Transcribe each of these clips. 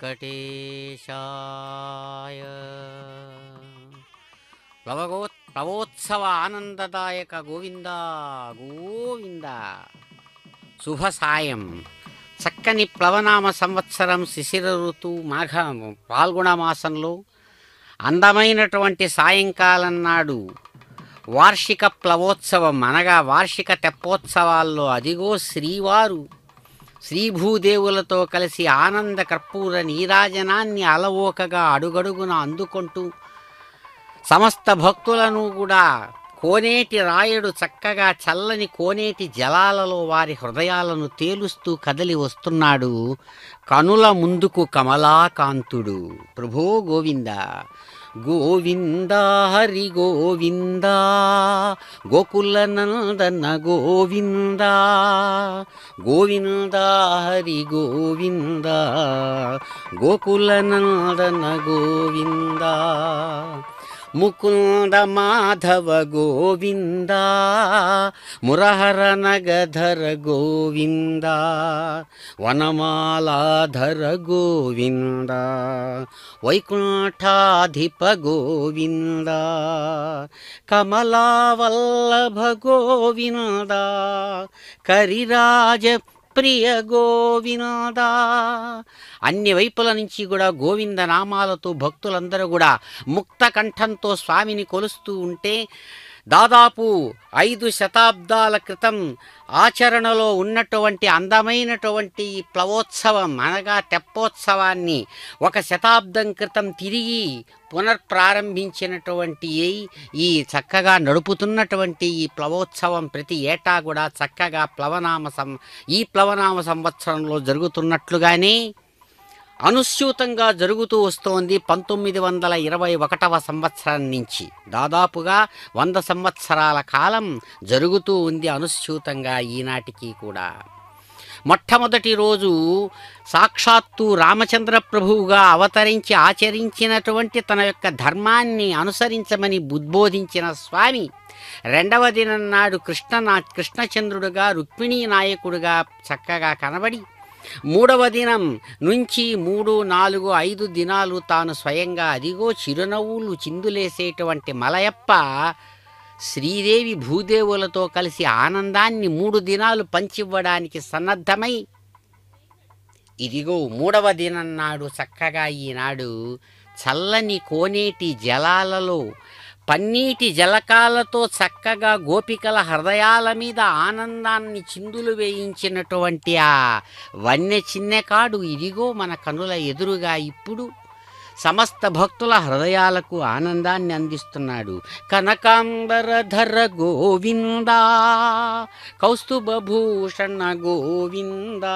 వెంకటేశాయ ప్లవగో ప్లవోత్సవ ఆనందదాయక గోవింద గోవింద శుభ సాయం చక్కని ప్లవనామ సంవత్సరం శిశిర ఋతువు మాఘ పాల్గొన మాసంలో అందమైనటువంటి సాయంకాలం నాడు వార్షిక ప్లవోత్సవం అనగా వార్షిక తెప్పోత్సవాల్లో అదిగో శ్రీవారు శ్రీభూదేవులతో కలిసి ఆనంద కర్పూర నీరాజనాన్ని అలవోకగా అడుగడుగున అందుకుంటూ సమస్త భక్తులను కూడా కోనేటి రాయుడు చక్కగా చల్లని కోనేటి జలాలలో వారి హృదయాలను తేలుస్తూ కదలి వస్తున్నాడు కనుల ముందుకు కమలాకాంతుడు ప్రభో గోవింద గోవింద హరి గోవింద గోకుల నందన గోవింద గోవింద హరి గోవింద గోకుల నందన గోవింద ముకుంద మాధవ గోవింద మురహర నగధర గోవింద వనమాలాధర గోవింద వైకుంఠాధిప గోవింద కమలావల్లభ గోవింద కరిరాజ ప్రియ గోవినాద అన్ని వైపుల నుంచి కూడా గోవింద నామాలతో భక్తులందరూ కూడా ముక్త కంఠంతో స్వామిని కొలుస్తూ ఉంటే దాదాపు ఐదు శతాబ్దాల క్రితం ఆచరణలో ఉన్నటువంటి అందమైనటువంటి ఈ ప్లవోత్సవం అనగా తెప్పోత్సవాన్ని ఒక శతాబ్దం క్రితం తిరిగి పునర్ప్రారంభించినటువంటి ఈ- ఈ చక్కగా నడుపుతున్నటువంటి ఈ ప్లవోత్సవం ప్రతి ఏటా కూడా చక్కగా ప్లవనామ సం ఈ ప్లవనామ సంవత్సరంలో జరుగుతున్నట్లుగానే అనుస్యూతంగా జరుగుతూ వస్తోంది పంతొమ్మిది వందల ఇరవై ఒకటవ సంవత్సరం నుంచి దాదాపుగా వంద సంవత్సరాల కాలం జరుగుతూ ఉంది అనుస్యూతంగా ఈనాటికి కూడా మొట్టమొదటి రోజు సాక్షాత్తు రామచంద్ర ప్రభువుగా అవతరించి ఆచరించినటువంటి తన యొక్క ధర్మాన్ని అనుసరించమని ఉద్బోధించిన స్వామి రెండవ దినం నాడు కృష్ణ నా కృష్ణచంద్రుడుగా రుక్మిణీ నాయకుడుగా చక్కగా కనబడి మూడవ దినం నుంచి మూడు నాలుగు ఐదు దినాలు తాను స్వయంగా అదిగో చిరునవ్వులు చిందులేసేటువంటి మలయప్ప శ్రీదేవి భూదేవులతో కలిసి ఆనందాన్ని మూడు దినాలు పంచివ్వడానికి సన్నద్ధమై ఇదిగో మూడవ దినం నాడు చక్కగా ఈనాడు చల్లని కోనేటి జలాలలో పన్నీటి జలకాలతో చక్కగా గోపికల హృదయాల మీద ఆనందాన్ని చిందులు వేయించినటువంటి ఆ వన్య చిన్నెకాడు ఇదిగో మన కనుల ఎదురుగా ఇప్పుడు సమస్త భక్తుల హృదయాలకు ఆనందాన్ని అందిస్తున్నాడు కనకాంబరధర గోవింద కౌస్తుభూషణ గోవింద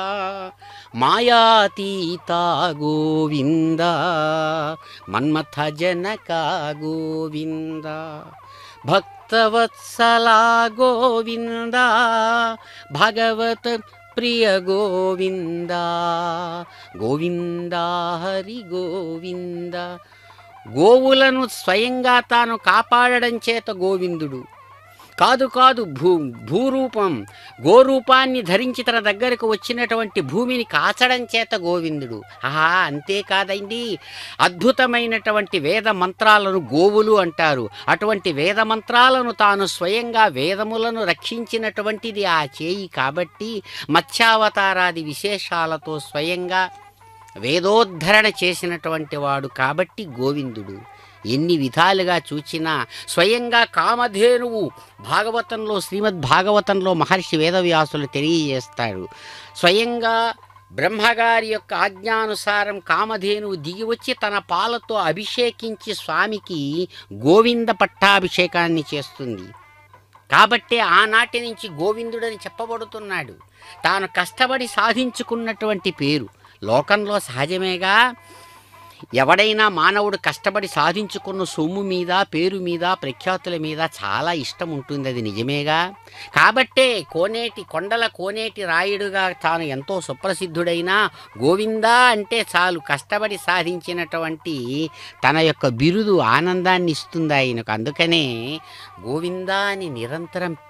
మాయాతీత గోవింద మన్మథ జనక గోవింద భక్తవత్సల గోవింద భగవత ప్రియ గోవింద గోవింద హరి గోవింద గోవులను స్వయంగా తాను కాపాడడం చేత గోవిందుడు కాదు కాదు భూ భూరూపం గోరూపాన్ని ధరించి తన దగ్గరకు వచ్చినటువంటి భూమిని కాచడం చేత గోవిందుడు ఆహా అంతేకాదండి అద్భుతమైనటువంటి వేద మంత్రాలను గోవులు అంటారు అటువంటి వేద మంత్రాలను తాను స్వయంగా వేదములను రక్షించినటువంటిది ఆ చేయి కాబట్టి మత్స్యావతారాది విశేషాలతో స్వయంగా వేదోద్ధరణ చేసినటువంటి వాడు కాబట్టి గోవిందుడు ఎన్ని విధాలుగా చూచినా స్వయంగా కామధేనువు భాగవతంలో శ్రీమద్ భాగవతంలో మహర్షి వేదవ్యాసులు తెలియజేస్తాడు స్వయంగా బ్రహ్మగారి యొక్క ఆజ్ఞానుసారం కామధేనువు దిగి వచ్చి తన పాలతో అభిషేకించి స్వామికి గోవింద పట్టాభిషేకాన్ని చేస్తుంది కాబట్టే ఆనాటి నుంచి గోవిందుడని చెప్పబడుతున్నాడు తాను కష్టపడి సాధించుకున్నటువంటి పేరు లోకంలో సహజమేగా ఎవడైనా మానవుడు కష్టపడి సాధించుకున్న సొమ్ము మీద పేరు మీద ప్రఖ్యాతుల మీద చాలా ఇష్టం ఉంటుంది అది నిజమేగా కాబట్టే కోనేటి కొండల కోనేటి రాయుడుగా తాను ఎంతో సుప్రసిద్ధుడైనా గోవిందా అంటే చాలు కష్టపడి సాధించినటువంటి తన యొక్క బిరుదు ఆనందాన్ని ఇస్తుంది ఆయనకు అందుకనే గోవిందా అని నిరంతరం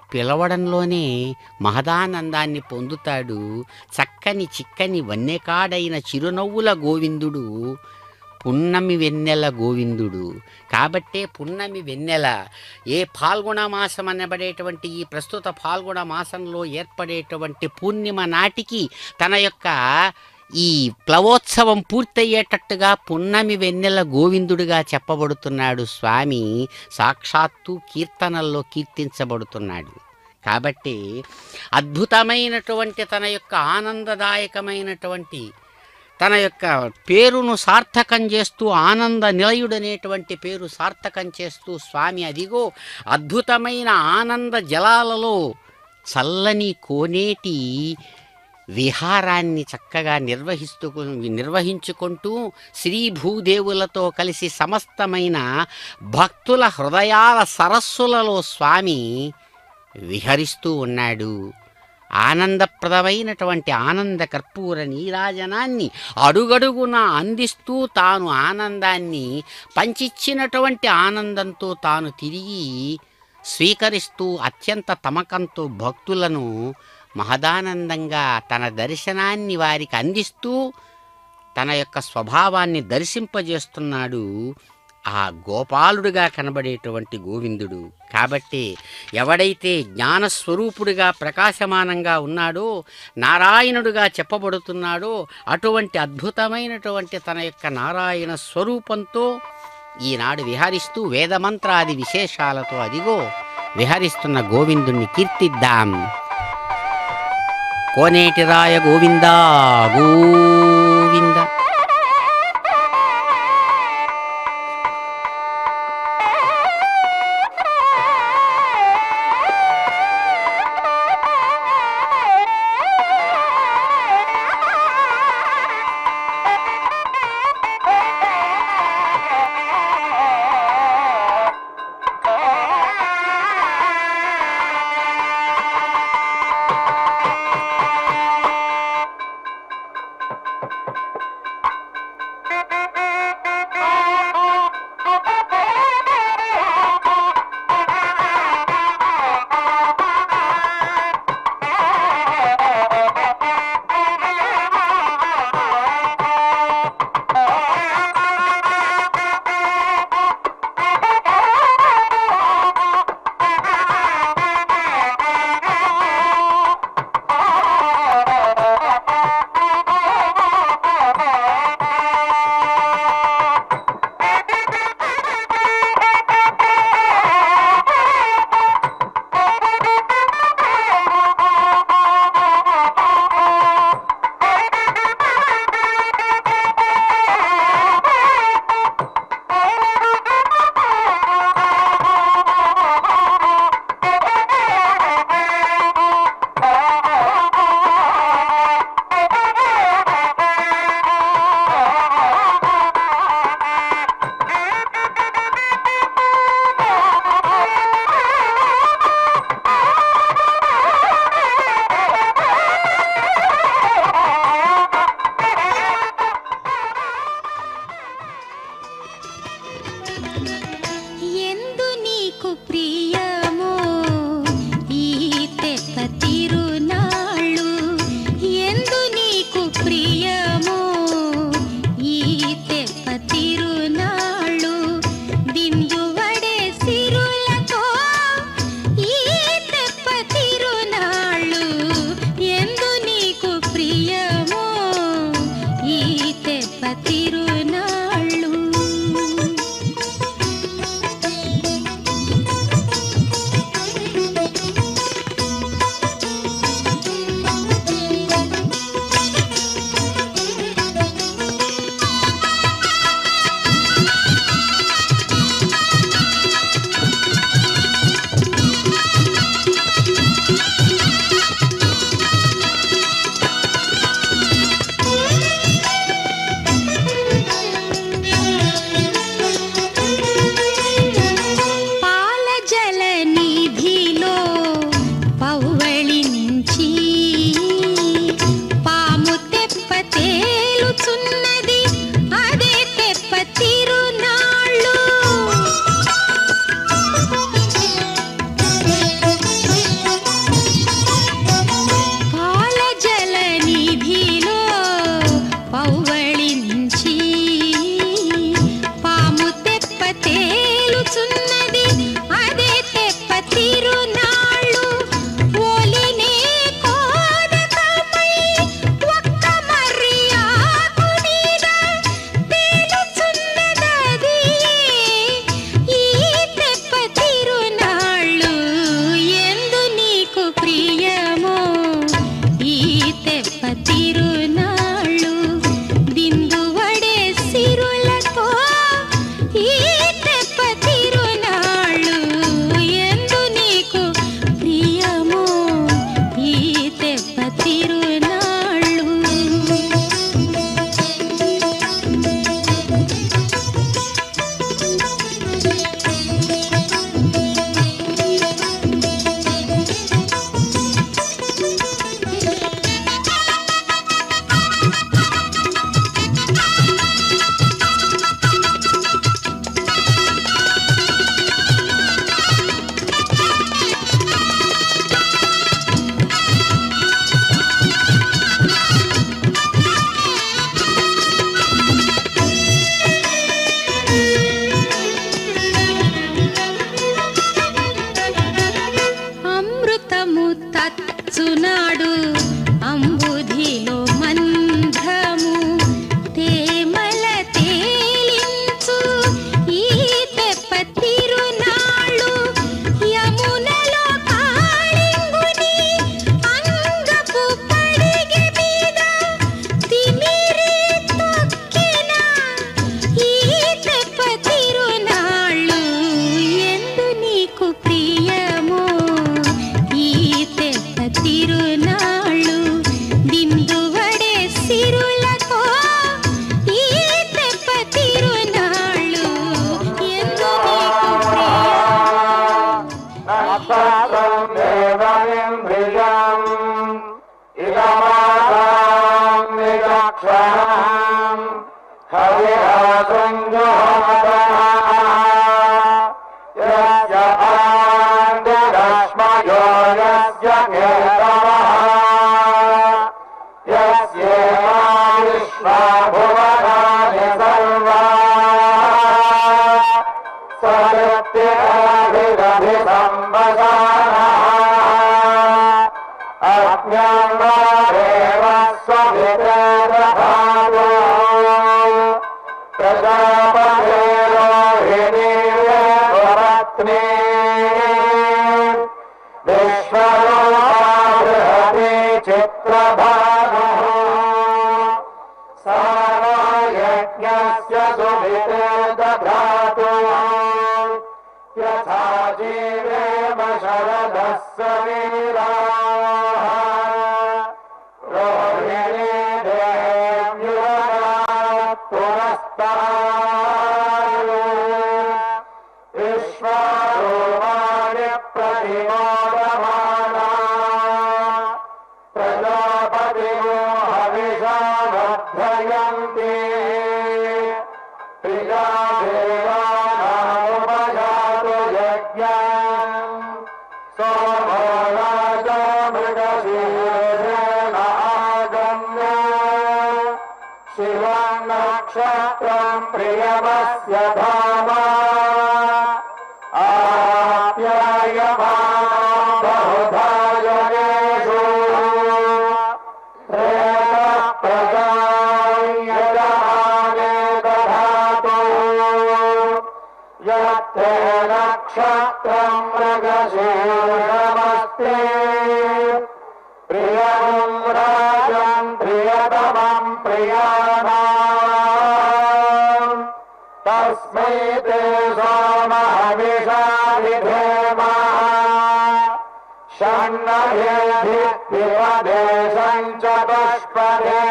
పిలవడంలోనే మహదానందాన్ని పొందుతాడు చక్కని చిక్కని వన్నెకాడైన చిరునవ్వుల గోవిందుడు పున్నమి వెన్నెల గోవిందుడు కాబట్టే పున్నమి వెన్నెల ఏ పాల్గొన మాసం అనబడేటువంటి ఈ ప్రస్తుత పాల్గొన మాసంలో ఏర్పడేటువంటి పూర్ణిమ నాటికి తన యొక్క ఈ ప్లవోత్సవం పూర్తయ్యేటట్టుగా పున్నమి వెన్నెల గోవిందుడిగా చెప్పబడుతున్నాడు స్వామి సాక్షాత్తు కీర్తనల్లో కీర్తించబడుతున్నాడు కాబట్టి అద్భుతమైనటువంటి తన యొక్క ఆనందదాయకమైనటువంటి తన యొక్క పేరును సార్థకం చేస్తూ ఆనంద నిలయుడనేటువంటి పేరు సార్థకం చేస్తూ స్వామి అదిగో అద్భుతమైన ఆనంద జలాలలో చల్లని కోనేటి విహారాన్ని చక్కగా నిర్వహిస్తూ నిర్వహించుకుంటూ శ్రీ భూదేవులతో కలిసి సమస్తమైన భక్తుల హృదయాల సరస్సులలో స్వామి విహరిస్తూ ఉన్నాడు ఆనందప్రదమైనటువంటి ఆనంద కర్పూర నీరాజనాన్ని అడుగడుగున అందిస్తూ తాను ఆనందాన్ని పంచిచ్చినటువంటి ఆనందంతో తాను తిరిగి స్వీకరిస్తూ అత్యంత తమకంతో భక్తులను మహదానందంగా తన దర్శనాన్ని వారికి అందిస్తూ తన యొక్క స్వభావాన్ని దర్శింపజేస్తున్నాడు ఆ గోపాలుడిగా కనబడేటువంటి గోవిందుడు కాబట్టి ఎవడైతే జ్ఞానస్వరూపుడిగా ప్రకాశమానంగా ఉన్నాడో నారాయణుడుగా చెప్పబడుతున్నాడో అటువంటి అద్భుతమైనటువంటి తన యొక్క నారాయణ స్వరూపంతో ఈనాడు విహరిస్తూ వేదమంత్రాది విశేషాలతో అదిగో విహరిస్తున్న గోవిందుణ్ణి కీర్తిద్దాం కోనేటి రాయ గోవిందా గోవింద विश्वाभुवनानि सर्वा स्वयत्याभिरभिसम्बसानः अज्ञान्वादेव स्वभितरभावो प्रजापते रोहिणी स्वरत्ने विश्वरूपाबृहति चित्रभानुः सारायज्ञस्य सुभिते दधातु यथा जीवेम शरदः सवीराः रोहिणी देव्युरात् पुरस्तात् विश्वारूपाणि प्रतिमोदमाना प्रजापतिमो हविषा वर्धयन्ति प्रिया देवानामुपजातु यज्ञम् सोमो राजा मृगशीर्षेण आगम्य शिवम् नक्षत्रम् प्रियमस्य धामा आप्यायमानो बहुधा जनेषु प्रेतः प्रजायजमाने दधातु यत्ते नक्षत्रम् मृगशीर्षमस्ति प्रियम् राजम् प्रियतमम् प्रियाणाम् तस्मै ते सोमहविषाविधेम षण्णभिर्भिपदेशम् च पुष्पदे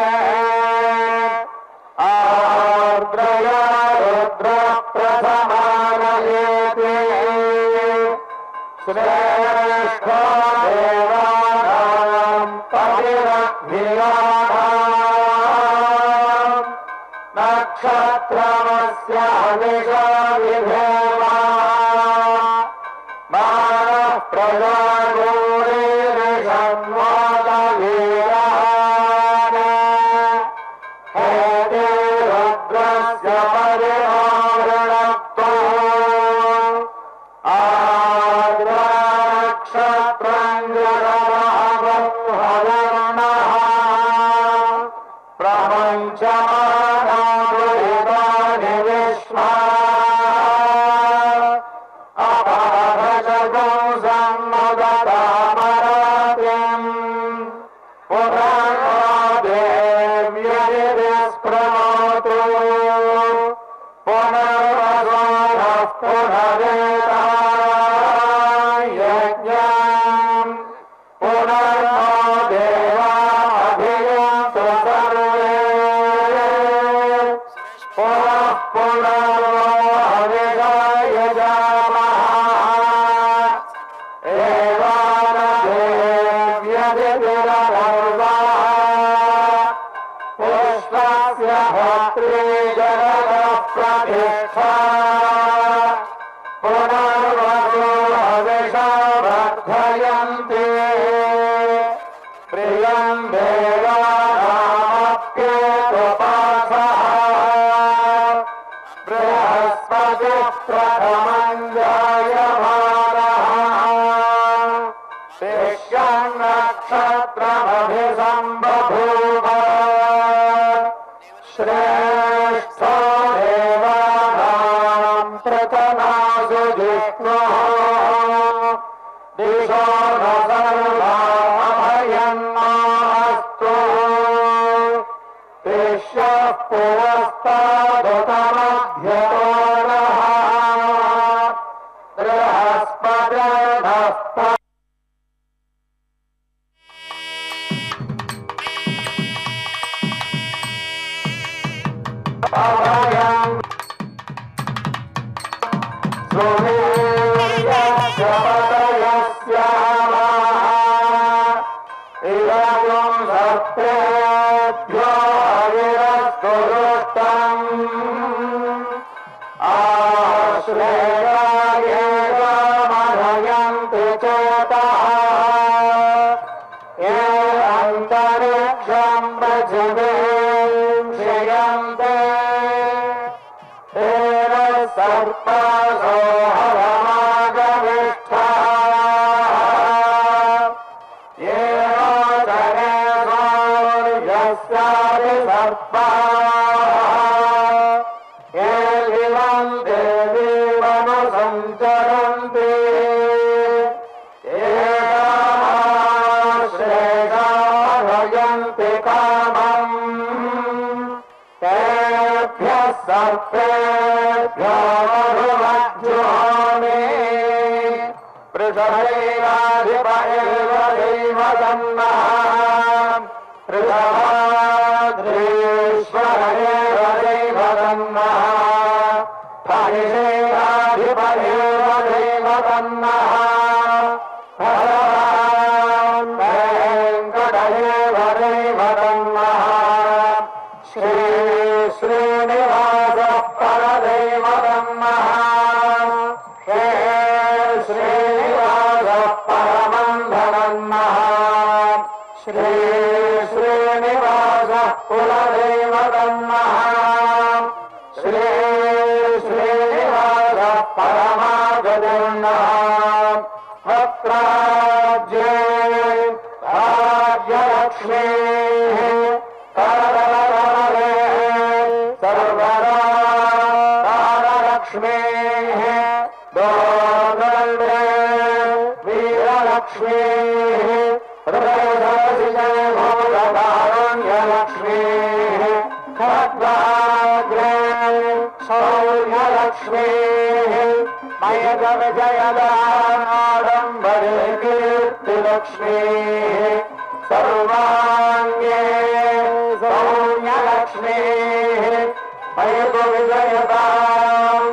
आर्द्रया रुद्रप्रथमानयेति श्रेष्ठो देवानाम् पतिरग्नियाणाम् नक्षत्रमस्य हविषा विधेमा मानः प्रजागोरेषण्वादवीरान् हेते रुद्रस्य परिमावृणत्वम् आद्राक्षत्रम् जगमहवर्णः प्रपञ्चमानानि विश्वा अपाभजगो सम्मुदतामरातिम् पुनर्नो देव्यदिस्प्रमोतु पुनर्वसोनः पुनरेता यज्ञम् पुनर्नो देवाभियन्तु सर्वे पुनः पुनर्नो हविषाय जामः एवानदेव्यदिविरभर्वा पुष्पस्य भक्त्रे जगतः प्रतिष्ठा पुनर्वसो हविषा वर्धयन्ति प्रियम् देवानामप्येतुपासः बृहस्पतिः प्रथमम् जायमानः शिष्यन्नक्षत्रमभिसम्बभूव श्रेष्ठो देवानाम् प्रतनासु जिष्णुः दिशो न सर्वाभयन्नास्तु शिष्यः पुरस्तादुतमध्यतो नः बृहस्पतिर्नः अभयम् सुवीर्यशपतयस्यामः इदं सत्रेभ्यो अविरस्तु दुष्टम् आश्रयायेवमनयन्ति चेतः ये अन्तरिक्षम् पृथिवीं సంచరంతి ఏషాశ్రేషాభయంతి కామం तेभ्यः सर्पेभ्यो मधुमज्जुहोमि पृषभैराधिप एव दैवदन्नः पृषभाद्रीश्वर एव दैवदन्नः फणिषेराधिप एव दैवदन्नः भगवान् वेङ्कट एव दैवदन्नः श्री श्रीनिवास परदेवदन्नः हे श्रीनिवास परमन्धनन्नः श्री श्रीनिवास कुलदेवदन्नः श्री श्रीनिवास परमागदन्नः भक्त्राज्ये भाग्यलक्ष्मीः करदलकमले सर्वदा काललक्ष्मीः दोर्दण्डे वीरलक्ष्मीः हृदयदर्शिजयभूतकारुण्यलक्ष्मीः खड्वाग्रे शौर्यलक्ष्मीः मयजविजयदानाडम्बरे कीर्तिलक्ष्मीः सर्वाङ्गे सौम्यलक्ष्मीः मयतु विजयताम्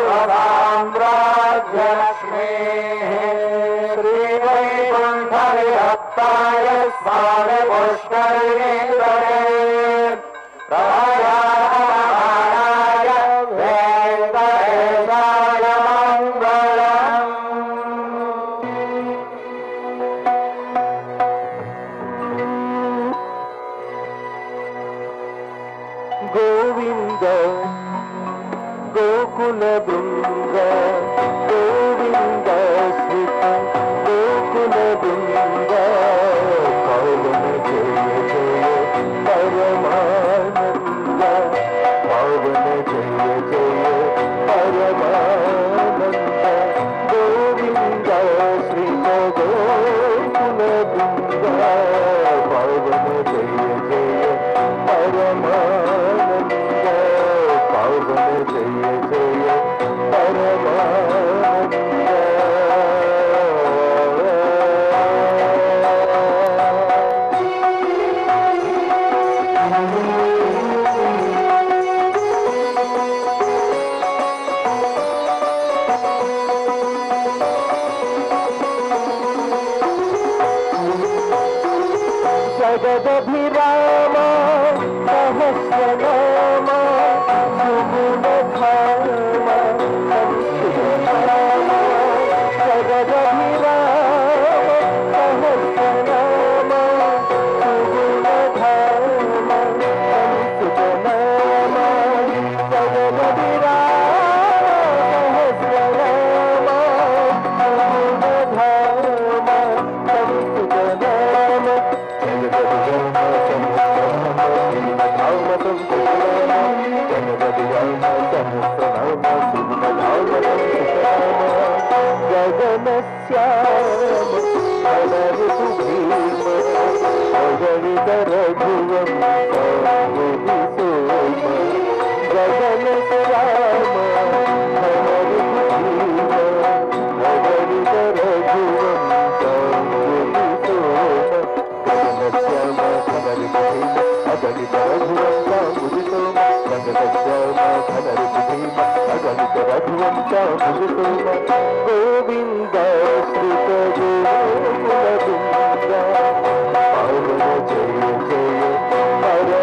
सर्वसाम्राज्यलक्ष्मीः श्रीवैकुण्ठविहत्ताय स्वामि पुष्करिणीधरे प्रभयाय वेङ्कटेशाय मङ्गलम् గోవింద గోకుల బృంద గోవింద శ్రీత గోకుల బృంద పవన జయ జయ పరమానంద పవన జయ జయ పరమానంద గోవింద శ్రీత గోకుల బృంద పవన జయ జయ పరమానంద పవన జయ జయ పరమానంద జగదభిరామ సహస్రనామ సుగుణధామ సంక్షిప్తనామ జగదభిరామ సహస్రనామ సుగుణధామ సంక్షిప్తనామ జగదభిరామ సహస్రనామ సుగుణధామ సంక్షిప్తనామ గోవింద శ్రీత గోకుల పవన జయ జయ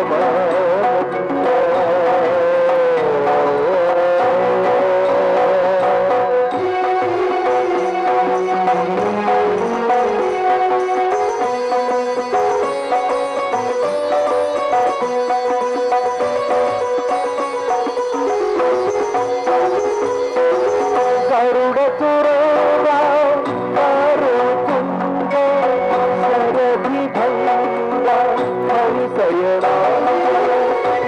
పరమానంద శ్రీ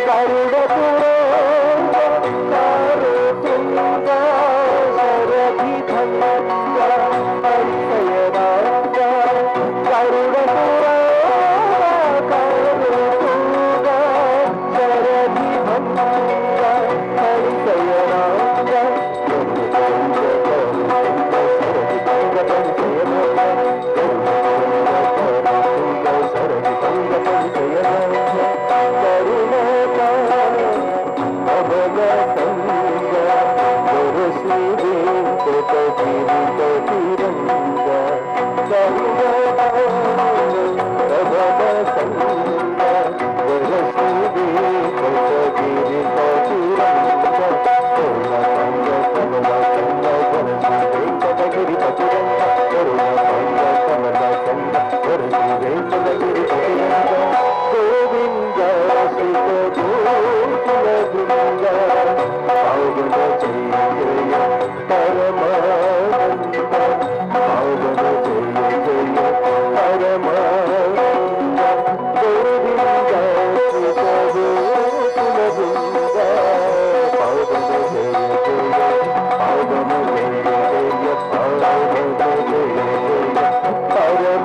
గోవింద సుత గోకుల బృంద పావన జయ జయ పరమానంద పావన జయ జయ పరమానంద గోవింద సుత గోకుల బృంద పావన జయ జయ పావన జయ జయ పావన జయ జయ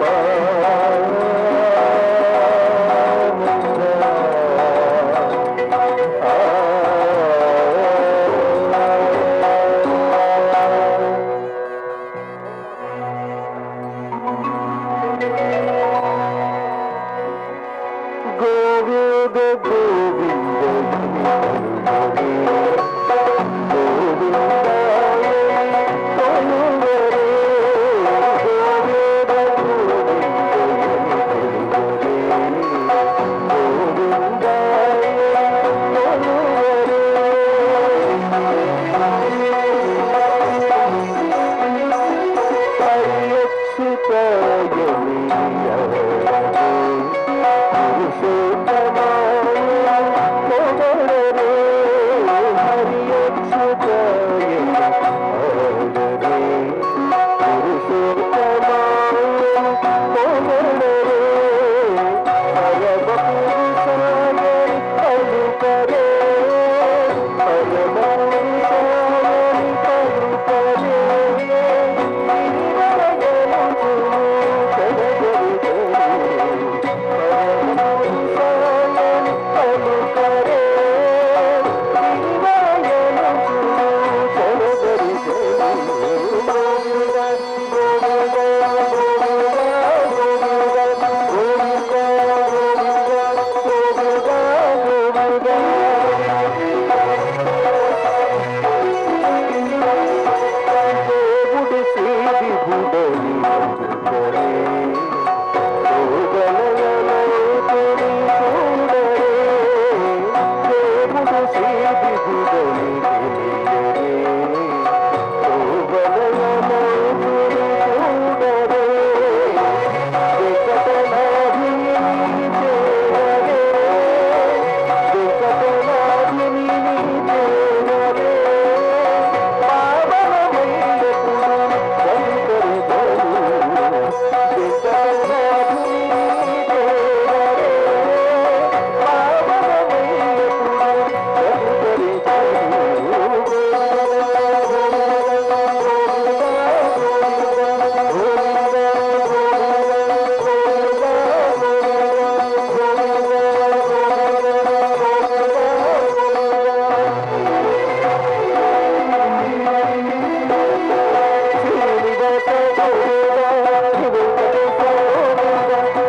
గోవింద గోవింద దేవుడు సేది బుడని అందుకరే దేవుడు సేది బుడని తెలియరే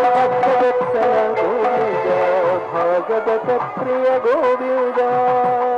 భాగవత ప్రియ గోవింద